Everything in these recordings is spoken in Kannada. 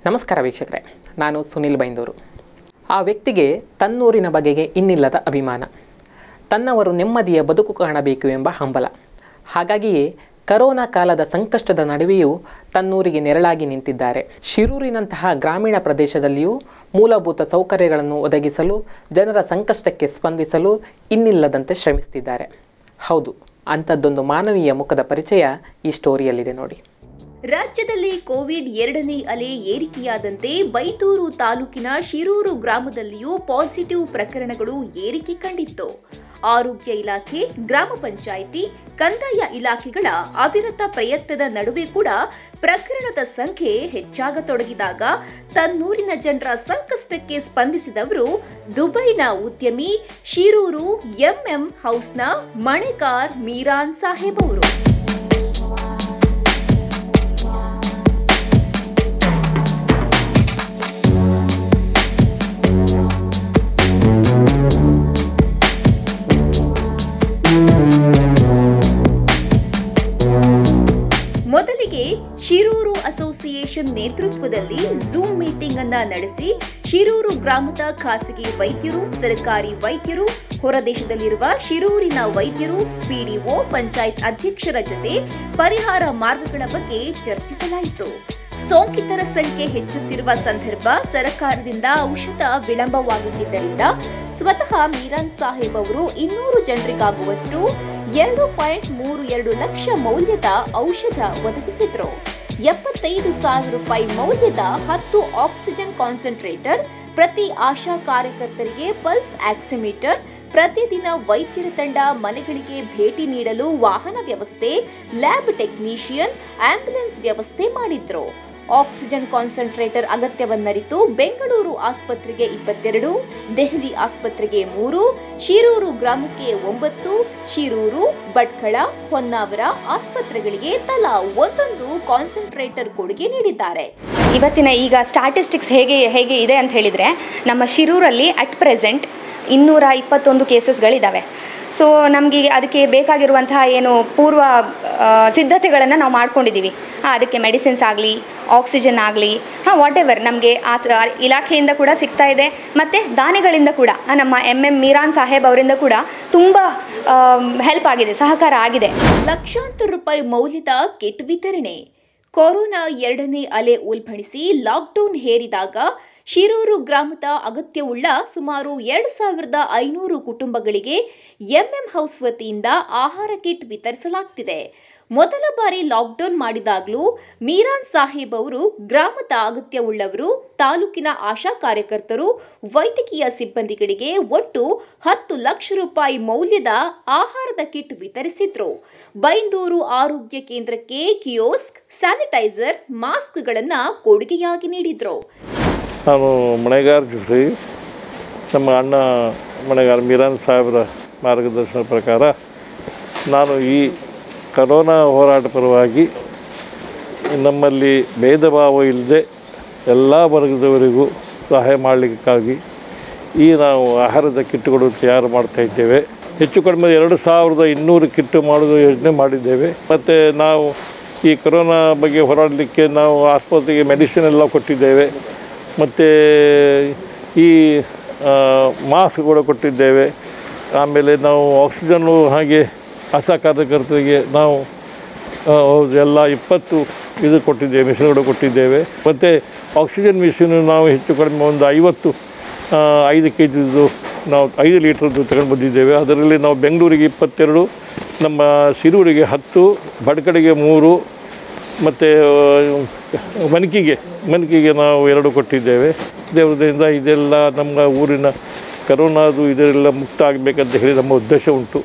ನಮಸ್ಕಾರ ವೀಕ್ಷಕರೇ ನಾನು ಸುನಿಲ್ ಬೈಂದೂರು ಆ ವ್ಯಕ್ತಿಗೆ ತನ್ನೂರಿನ ಬಗೆಗೆ ಇನ್ನಿಲ್ಲದ ಅಭಿಮಾನ ತನ್ನವರು ನೆಮ್ಮದಿಯ ಬದುಕು ಕಾಣಬೇಕು ಎಂಬ ಹಂಬಲ ಹಾಗಾಗಿಯೇ ಕರೋನಾ ಕಾಲದ ಸಂಕಷ್ಟದ ನಡುವೆಯೂ ತನ್ನೂರಿಗೆ ನೆರಳಾಗಿ ನಿಂತಿದ್ದಾರೆ ಶಿರೂರಿನಂತಹ ಗ್ರಾಮೀಣ ಪ್ರದೇಶದಲ್ಲಿಯೂ ಮೂಲಭೂತ ಸೌಕರ್ಯಗಳನ್ನು ಒದಗಿಸಲು ಜನರ ಸಂಕಷ್ಟಕ್ಕೆ ಸ್ಪಂದಿಸಲು ಇನ್ನಿಲ್ಲದಂತೆ ಶ್ರಮಿಸುತ್ತಿದ್ದಾರೆ ಹೌದು ಅಂಥದ್ದೊಂದು ಮಾನವೀಯ ಮುಖದ ಪರಿಚಯ ಈ ಸ್ಟೋರಿಯಲ್ಲಿದೆ ನೋಡಿ ರಾಜ್ಯದಲ್ಲಿ ಕೋವಿಡ್ ಎರಡನೇ ಅಲೆ ಏರಿಕೆಯಾದಂತೆ ಬೈತೂರು ತಾಲೂಕಿನ ಶಿರೂರು ಗ್ರಾಮದಲ್ಲಿಯೂ ಪಾಸಿಟಿವ್ ಪ್ರಕರಣಗಳು ಏರಿಕೆ ಕಂಡಿತ್ತು ಆರೋಗ್ಯ ಇಲಾಖೆ ಗ್ರಾಮ ಪಂಚಾಯಿತಿ ಕಂದಾಯ ಇಲಾಖೆಗಳ ಅವಿರತ ಪ್ರಯತ್ನದ ನಡುವೆ ಕೂಡ ಪ್ರಕರಣದ ಸಂಖ್ಯೆ ಹೆಚ್ಚಾಗತೊಡಗಿದಾಗ ತನ್ನೂರಿನ ಜನರ ಸಂಕಷ್ಟಕ್ಕೆ ಸ್ಪಂದಿಸಿದವರು ದುಬೈನ ಉದ್ಯಮಿ ಶಿರೂರು ಎಂಎಂ ಹೌಸ್ನ ಮಣೆಕಾರ್ ಮೀರಾನ್ ಸಾಹೇಬ್ ಅವರು ಮೊದಲಿಗೆ ಶಿರೂರು ಅಸೋಸಿಯೇಷನ್ ನೇತೃತ್ವದಲ್ಲಿ ಝೂಮ್ ಮೀಟಿಂಗ್ ಅನ್ನ ನಡೆಸಿ ಶಿರೂರು ಗ್ರಾಮದ ಖಾಸಗಿ ವೈದ್ಯರು ಸರ್ಕಾರಿ ವೈದ್ಯರು ಹೊರದೇಶದಲ್ಲಿರುವ ಶಿರೂರಿನ ವೈದ್ಯರು ಪಿಡಿಒ ಪಂಚಾಯತ್ ಅಧ್ಯಕ್ಷರ ಜೊತೆ ಪರಿಹಾರ ಮಾರ್ಗಗಳ ಬಗ್ಗೆ ಚರ್ಚಿಸಲಾಯಿತು ಸೋಂಕಿತರ ಸಂಖ್ಯೆ ಹೆಚ್ಚುತ್ತಿರುವ ಸಂದರ್ಭ ಸರ್ಕಾರದಿಂದ ಔಷಧ ವಿಳಂಬವಾಗುತ್ತಿದ್ದರಿಂದ ಸ್ವತಃ ಮೀರಾನ್ ಸಾಹೇಬ್ ಅವರು ಇನ್ನೂರು ಜನರಿಗಾಗುವಷ್ಟು ಎರಡು ಪಾಯಿಂಟ್ ಮೂರು ಎರಡು ಲಕ್ಷ ಮೌಲ್ಯದ ಔಷಧ ಒದಗಿಸಿದ್ರು ಎಪ್ಪತ್ತೈದು ಸಾವಿರ ರೂಪಾಯಿ ಮೌಲ್ಯದ ಹತ್ತು ಆಕ್ಸಿಜನ್ ಕಾನ್ಸಂಟ್ರೇಟರ್ ಪ್ರತಿ ಆಶಾ ಕಾರ್ಯಕರ್ತರಿಗೆ ಪಲ್ಸ್ ಆಕ್ಸಿಮೀಟರ್ ಪ್ರತಿದಿನ ವೈದ್ಯರ ತಂಡ ಮನೆಗಳಿಗೆ ಭೇಟಿ ನೀಡಲು ವಾಹನ ವ್ಯವಸ್ಥೆ ಲ್ಯಾಬ್ ಟೆಕ್ನಿಷಿಯನ್ ಆಂಬ್ಯುಲೆನ್ಸ್ ವ್ಯವಸ್ಥೆ ಮಾಡಿದ್ರು ಆಕ್ಸಿಜನ್ ಕಾನ್ಸಂಟ್ರೇಟರ್ ಅಗತ್ಯವನ್ನರಿತು ಬೆಂಗಳೂರು ಆಸ್ಪತ್ರೆಗೆ ಇಪ್ಪತ್ತೆರಡು ದೆಹಲಿ ಆಸ್ಪತ್ರೆಗೆ ಮೂರು ಶಿರೂರು ಗ್ರಾಮಕ್ಕೆ ಒಂಬತ್ತು ಶಿರೂರು ಭಟ್ಕಳ ಹೊನ್ನಾವರ ಆಸ್ಪತ್ರೆಗಳಿಗೆ ತಲಾ ಒಂದೊಂದು ಕಾನ್ಸಂಟ್ರೇಟರ್ ಕೊಡುಗೆ ನೀಡಿದ್ದಾರೆ ಇವತ್ತಿನ ಈಗ ಸ್ಟಾಟಿಸ್ಟಿಕ್ಸ್ ಹೇಗೆ ಹೇಗೆ ಇದೆ ಅಂತ ಹೇಳಿದರೆ ನಮ್ಮ ಶಿರೂರಲ್ಲಿ ಅಟ್ ಪ್ರೆಸೆಂಟ್ ಇನ್ನೂರ ಇಪ್ಪತ್ತೊಂದು ಕೇಸಸ್ಗಳಿದ್ದಾವೆ ಸೊ ನಮಗೆ ಅದಕ್ಕೆ ಬೇಕಾಗಿರುವಂತಹ ಏನು ಪೂರ್ವ ಸಿದ್ಧತೆಗಳನ್ನು ನಾವು ಮಾಡ್ಕೊಂಡಿದ್ದೀವಿ ಹಾಂ ಅದಕ್ಕೆ ಮೆಡಿಸಿನ್ಸ್ ಆಗಲಿ ಆಕ್ಸಿಜನ್ ಆಗಲಿ ಹಾಂ ವಾಟ್ ಎವರ್ ನಮಗೆ ಆ ಸ- ಆ ಇಲಾಖೆಯಿಂದ ಕೂಡ ಸಿಗ್ತಾ ಇದೆ ಮತ್ತು ದಾನಿಗಳಿಂದ ಕೂಡ ಆ, ನಮ್ಮ ಎಮ್ ಎಮ್ ಮೀರಾನ್ ಸಾಹೇಬ್ ಅವರಿಂದ ಕೂಡ ತುಂಬ ಹೆಲ್ಪ್ ಆಗಿದೆ ಸಹಕಾರ ಆಗಿದೆ ಲಕ್ಷಾಂತರ ರೂಪಾಯಿ ಮೌಲ್ಯದ ಕಿಟ್ ವಿತರಣೆ ಕೊರೋನಾ ಎರಡನೇ ಅಲೆ ಉಲ್ಬಣಿಸಿ ಲಾಕ್ಡೌನ್ ಹೇರಿದಾಗ ಶಿರೂರು ಗ್ರಾಮದ ಅಗತ್ಯವುಳ್ಳ ಸುಮಾರು ಎರಡು ಸಾವಿರದ ಐನೂರು ಕುಟುಂಬಗಳಿಗೆ ಎಂಎಂ ಹೌಸ್ ವತಿಯಿಂದ ಆಹಾರ ಕಿಟ್ ವಿತರಿಸಲಾಗ್ತಿದೆ ಮೊದಲ ಬಾರಿ ಲಾಕ್ಡೌನ್ ಮಾಡಿದಾಗಲೂ ಮೀರಾನ್ ಸಾಹೇಬ್ ಅವರು ಗ್ರಾಮದ ಅಗತ್ಯವುಳ್ಳವರು ತಾಲೂಕಿನ ಆಶಾ ಕಾರ್ಯಕರ್ತರು ವೈದ್ಯಕೀಯ ಸಿಬ್ಬಂದಿಗಳಿಗೆ ಒಟ್ಟು ಹತ್ತು ಲಕ್ಷ ರೂಪಾಯಿ ಮೌಲ್ಯದ ಆಹಾರದ ಕಿಟ್ ವಿತರಿಸಿದ್ರು ಬೈಂದೂರು ಆರೋಗ್ಯ ಕೇಂದ್ರಕ್ಕೆ ಕಿಯೋಸ್ಕ್ ಸ್ಯಾನಿಟೈಸರ್ ಮಾಸ್ಕ್ಗಳನ್ನು ಕೊಡುಗೆಯಾಗಿ ನೀಡಿದ್ರು ನಾನು ಮಳೆಗಾರ ಜೊತೆ ನಮ್ಮ ಅಣ್ಣ ಮಳೆಗಾರ ಮೀರಾನ್ ಸಾಹೇಬರ ಮಾರ್ಗದರ್ಶನ ಪ್ರಕಾರ ನಾನು ಈ ಕರೋನಾ ಹೋರಾಟ ಪರವಾಗಿ ನಮ್ಮಲ್ಲಿ ಭೇದ ಭಾವ ಇಲ್ಲದೆ ಎಲ್ಲ ವರ್ಗದವರಿಗೂ ಸಹಾಯ ಮಾಡಲಿಕ್ಕಾಗಿ ಈ ನಾವು ಆಹಾರದ ಕಿಟ್ಗಳು ತಯಾರು ಮಾಡ್ತಾ ಇದ್ದೇವೆ ಹೆಚ್ಚು ಕಡಿಮೆ ಎರಡು ಸಾವಿರದ ಇನ್ನೂರು ಕಿಟ್ಟು ಮಾಡೋದು ಯೋಜನೆ ಮಾಡಿದ್ದೇವೆ ಮತ್ತು ನಾವು ಈ ಕೊರೋನಾ ಬಗ್ಗೆ ಹೋರಾಡಲಿಕ್ಕೆ ನಾವು ಆಸ್ಪತ್ರೆಗೆ ಮೆಡಿಸಿನ್ ಎಲ್ಲ ಕೊಟ್ಟಿದ್ದೇವೆ ಮತ್ತು ಈ ಮಾಸ್ಕ್ಗಳು ಕೊಟ್ಟಿದ್ದೇವೆ ಆಮೇಲೆ ನಾವು ಆಕ್ಸಿಜನ್ನು ಹಾಗೆ ಆಶಾ ಕಾರ್ಯಕರ್ತರಿಗೆ ನಾವು ಆ, ಹೌದು ಎಲ್ಲ ಇಪ್ಪತ್ತು ಇದು ಕೊಟ್ಟಿದ್ದೇವೆ ಮಿಷನ್ಗಳು ಕೊಟ್ಟಿದ್ದೇವೆ ಮತ್ತು ಆಕ್ಸಿಜನ್ ಮಿಷಿನ್ ನಾವು ಹೆಚ್ಚು ಕಡಿಮೆ ಒಂದು ಐವತ್ತು ಆ, ಐದು ಕೆ ಜಿದು ನಾವು ಐದು ಲೀಟ್ರದ್ದು ತಗೊಂಡು ಬಂದಿದ್ದೇವೆ ಅದರಲ್ಲಿ ನಾವು ಬೆಂಗಳೂರಿಗೆ ಇಪ್ಪತ್ತೆರಡು ನಮ್ಮ ಸಿರೂರಿಗೆ ಹತ್ತು ಭಟ್ಕಡೆಗೆ ಮೂರು ಮತ್ತು ಮನ್ಕಿಗೆ ಮನ್ಕಿಗೆ ನಾವು ಎರಡು ಕೊಟ್ಟಿದ್ದೇವೆ ದೇವರದಿಂದ ಇದೆಲ್ಲ ನಮ್ಮ ಊರಿನ ಕರೋನಾದು ಇದೆಲ್ಲ ಮುಕ್ತ ಆಗಬೇಕಂತ ಹೇಳಿ ನಮ್ಮ ಉದ್ದೇಶ ಉಂಟು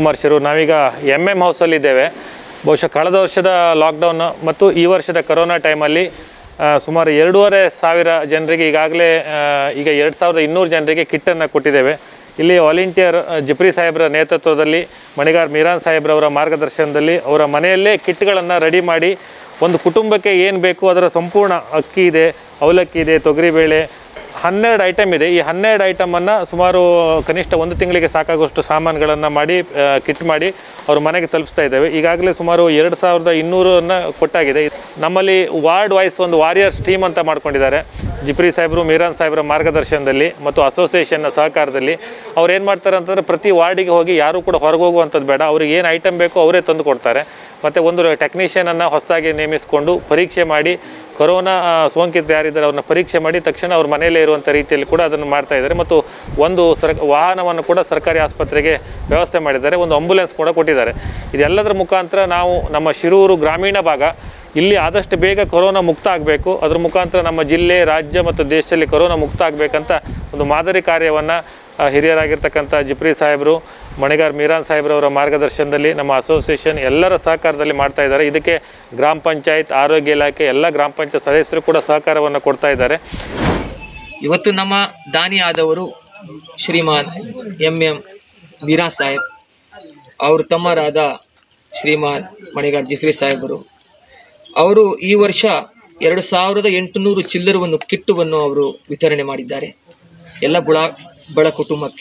ಕುಮಾರ್ ಶಿರು ನಾವೀಗ ಎಮ್ ಎಮ್ ಹೌಸಲ್ಲಿದ್ದೇವೆ ಬಹುಶಃ ಕಳೆದ ವರ್ಷದ ಲಾಕ್ಡೌನ್ ಮತ್ತು ಈ ವರ್ಷದ ಕರೋನಾ ಟೈಮಲ್ಲಿ ಆ, ಸುಮಾರು ಎರಡೂವರೆ ಸಾವಿರ ಜನರಿಗೆ ಈಗಾಗಲೇ ಆ, ಈಗ ಎರಡು ಸಾವಿರದ ಇನ್ನೂರು ಜನರಿಗೆ ಕಿಟ್ಟನ್ನು ಕೊಟ್ಟಿದ್ದೇವೆ ಇಲ್ಲಿ ವಾಲಂಟಿಯರ್ ಜಿಪ್ರಿ ಸಾಹೇಬ್ರ ನೇತೃತ್ವದಲ್ಲಿ ಮಣಿಗಾರ್ ಮೀರಾನ್ ಸಾಹೇಬ್ರವರ ಮಾರ್ಗದರ್ಶನದಲ್ಲಿ ಅವರ ಮನೆಯಲ್ಲೇ ಕಿಟ್ಗಳನ್ನು ರೆಡಿ ಮಾಡಿ ಒಂದು ಕುಟುಂಬಕ್ಕೆ ಏನು ಬೇಕು ಅದರ ಸಂಪೂರ್ಣ ಅಕ್ಕಿ ಇದೆ ಅವಲಕ್ಕಿ ಇದೆ ತೊಗರಿಬೇಳೆ ಹನ್ನೆರಡು ಐಟಮ್ ಇದೆ ಈ ಹನ್ನೆರಡು ಐಟಮನ್ನು ಸುಮಾರು ಕನಿಷ್ಠ ಒಂದು ತಿಂಗಳಿಗೆ ಸಾಕಾಗುವಷ್ಟು ಸಾಮಾನುಗಳನ್ನು ಮಾಡಿ ಕಿಟ್ ಮಾಡಿ ಅವ್ರ ಮನೆಗೆ ತಲುಪಿಸ್ತಾ ಇದ್ದೇವೆ ಈಗಾಗಲೇ ಸುಮಾರು ಎರಡು ಸಾವಿರದ ಇನ್ನೂರನ್ನು ಕೊಟ್ಟಾಗಿದೆ ನಮ್ಮಲ್ಲಿ ವಾರ್ಡ್ ವೈಸ್ ಒಂದು ವಾರಿಯರ್ಸ್ ಟೀಮ್ ಅಂತ ಮಾಡ್ಕೊಂಡಿದ್ದಾರೆ ಜಿಪ್ರಿ ಸಾಹೇಬರು ಮೀರಾನ್ ಸಾಹೇಬ್ರ ಮಾರ್ಗದರ್ಶನದಲ್ಲಿ ಮತ್ತು ಅಸೋಸಿಯೇಷನ್ನ ಸಹಕಾರದಲ್ಲಿ ಅವ್ರು ಏನು ಮಾಡ್ತಾರೆ ಅಂತಂದರೆ ಪ್ರತಿ ವಾರ್ಡಿಗೆ ಹೋಗಿ ಯಾರೂ ಕೂಡ ಹೊರಗೆ ಹೋಗುವಂಥದ್ದು ಬೇಡ ಅವ್ರಿಗೆ ಏನು ಐಟಮ್ ಬೇಕೋ ಅವರೇ ತಂದು ಕೊಡ್ತಾರೆ ಮತ್ತು ಒಂದು ಟೆಕ್ನಿಷಿಯನನ್ನು ಹೊಸದಾಗಿ ನೇಮಿಸಿಕೊಂಡು ಪರೀಕ್ಷೆ ಮಾಡಿ ಕೊರೋನಾ ಆ, ಸೋಂಕಿತರು ಯಾರಿದ್ದಾರೆ ಅವ್ರನ್ನ ಪರೀಕ್ಷೆ ಮಾಡಿ ತಕ್ಷಣ ಅವ್ರ ಮನೆಯಲ್ಲೇ ಇರುವಂಥ ರೀತಿಯಲ್ಲಿ ಕೂಡ ಅದನ್ನು ಮಾಡ್ತಾ ಇದ್ದಾರೆ ಮತ್ತು ಒಂದು ಸರ್ ವಾಹನವನ್ನು ಕೂಡ ಸರ್ಕಾರಿ ಆಸ್ಪತ್ರೆಗೆ ವ್ಯವಸ್ಥೆ ಮಾಡಿದ್ದಾರೆ ಒಂದು ಆಂಬುಲೆನ್ಸ್ ಕೂಡ ಕೊಟ್ಟಿದ್ದಾರೆ ಇದೆಲ್ಲದರ ಮುಖಾಂತರ ನಾವು ನಮ್ಮ ಶಿರೂರು ಗ್ರಾಮೀಣ ಭಾಗ ಇಲ್ಲಿ ಆದಷ್ಟು ಬೇಗ ಕೊರೋನಾ ಮುಕ್ತ ಆಗಬೇಕು ಅದ್ರ ಮುಖಾಂತರ ನಮ್ಮ ಜಿಲ್ಲೆ ರಾಜ್ಯ ಮತ್ತು ದೇಶದಲ್ಲಿ ಕೊರೋನಾ ಮುಕ್ತ ಆಗಬೇಕಂತ ಒಂದು ಮಾದರಿ ಕಾರ್ಯವನ್ನು ಹಿರಿಯರಾಗಿರ್ತಕ್ಕಂಥ ಜಿಪ್ರಿ ಸಾಹೇಬರು ಮಣಿಗಾರ್ ಮೀರಾನ್ ಸಾಹೇಬ್ರವರ ಮಾರ್ಗದರ್ಶನದಲ್ಲಿ ನಮ್ಮ ಅಸೋಸಿಯೇಷನ್ ಎಲ್ಲರ ಸಹಕಾರದಲ್ಲಿ ಮಾಡ್ತಾ ಇದ್ದಾರೆ ಇದಕ್ಕೆ ಗ್ರಾಮ ಪಂಚಾಯತ್ ಆರೋಗ್ಯ ಇಲಾಖೆ ಎಲ್ಲ ಗ್ರಾಮ ಪಂಚಾಯತ್ ಸದಸ್ಯರು ಕೂಡ ಸಹಕಾರವನ್ನು ಕೊಡ್ತಾ ಇದ್ದಾರೆ ಇವತ್ತು ನಮ್ಮ ದಾನಿ ಆದವರು ಶ್ರೀಮಾನ್ ಎಂ ಎಂ ಮೀರಾ ಸಾಹೇಬ್ ಅವ್ರ ತಮ್ಮರಾದ ಶ್ರೀಮಾನ್ ಮಣಿಗಾರ್ ಜಿಫ್ರಿ ಸಾಹೇಬರು ಅವರು ಈ ವರ್ಷ ಎರಡು ಸಾವಿರದ ಎಂಟುನೂರು ಚಿಲ್ಲರವನ್ನು ಕಿಟ್ಟುವನ್ನು ಅವರು ವಿತರಣೆ ಮಾಡಿದ್ದಾರೆ ಎಲ್ಲ ಬುಳ ಬಳ ಕುಟುಂಬಕ್ಕೆ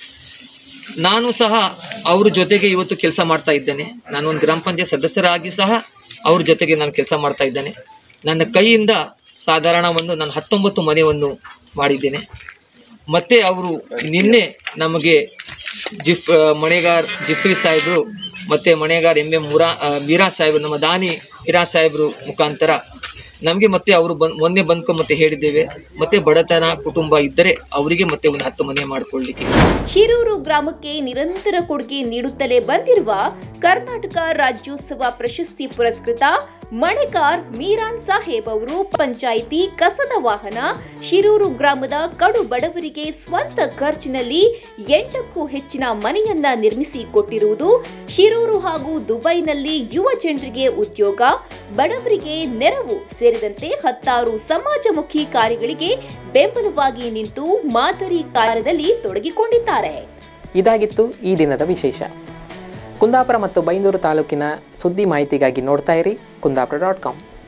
ನಾನು ಸಹ ಅವ್ರ ಜೊತೆಗೆ ಇವತ್ತು ಕೆಲಸ ಮಾಡ್ತಾ ಇದ್ದೇನೆ ನಾನು ಒಂದು ಗ್ರಾಮ ಪಂಚಾಯತ್ ಸದಸ್ಯರಾಗಿ ಸಹ ಅವ್ರ ಜೊತೆಗೆ ನಾನು ಕೆಲಸ ಮಾಡ್ತಾ ಇದ್ದೇನೆ ನನ್ನ ಕೈಯಿಂದ ಸಾಧಾರಣ ಒಂದು ನಾನು ಹತ್ತೊಂಬತ್ತು ಮನೆಯನ್ನು ಮಾಡಿದ್ದೇನೆ ಮತ್ತೆ ಅವರು ನಿನ್ನೆ ನಮಗೆ ಜಿಫ್ ಆ, ಮಣೆಗಾರ್ ಜಿಫ್ರಿ ಸಾಹೇಬರು ಮತ್ತು ಮಣೆಗಾರ್ ಎಂ ಎಂ ಮುರಾ ಆ, ಮೀರಾ ಸಾಹೇಬರು ನಮ್ಮ ದಾನಿ ಮೀರಾ ಸಾಹೇಬರು ಮುಖಾಂತರ ನಮಗೆ ಮತ್ತೆ ಅವರು ಬಂದ್ ಮೊನ್ನೆ ಬಂದ್ಕೊ ಮತ್ತೆ ಹೇಳಿದ್ದೇವೆ ಮತ್ತೆ ಬಡತನ ಕುಟುಂಬ ಇದ್ದರೆ ಅವರಿಗೆ ಮತ್ತೆ ಒಂದು ಹತ್ತು ಮನೆ ಮಾಡಿಕೊಳ್ಳಿಕ್ಕೆ ಶಿರೂರು ಗ್ರಾಮಕ್ಕೆ ನಿರಂತರ ಕೊಡುಗೆ ನೀಡುತ್ತಲೇ ಬಂದಿರುವ ಕರ್ನಾಟಕ ರಾಜ್ಯೋತ್ಸವ ಪ್ರಶಸ್ತಿ ಪುರಸ್ಕೃತ ಮಣೆಕಾರ್ ಮೀರಾನ್ ಸಾಹೇಬ್ ಅವರು ಪಂಚಾಯಿತಿ ಕಸದ ವಾಹನ ಶಿರೂರು ಗ್ರಾಮದ ಕಡು ಬಡವರಿಗೆ ಸ್ವಂತ ಖರ್ಚಿನಲ್ಲಿ ಎಂಟಕ್ಕೂ ಹೆಚ್ಚಿನ ಮನೆಯನ್ನ ನಿರ್ಮಿಸಿ ಕೊಟ್ಟಿರುವುದು ಶಿರೂರು ಹಾಗೂ ದುಬೈನಲ್ಲಿ ಯುವ ಜನರಿಗೆ ಉದ್ಯೋಗ ಬಡವರಿಗೆ ನೆರವು ಸೇರಿದಂತೆ ಹತ್ತಾರು ಸಮಾಜಮುಖಿ ಕಾರ್ಯಗಳಿಗೆ ಬೆಂಬಲವಾಗಿ ನಿಂತು ಮಾದರಿ ಕಾರ್ಯದಲ್ಲಿ ತೊಡಗಿಕೊಂಡಿದ್ದಾರೆ ಇದಾಗಿತ್ತು ಈ ದಿನದ ವಿಶೇಷ ಕುಂದಾಪುರ ಮತ್ತು ಬೈಂದೂರು ತಾಲೂಕಿನ ಸುದ್ದಿ ಮಾಹಿತಿಗಾಗಿ ನೋಡ್ತಾ ಇರಿ ಕುಂದಾಪುರ ಡಾಟ್ ಕಾಮ್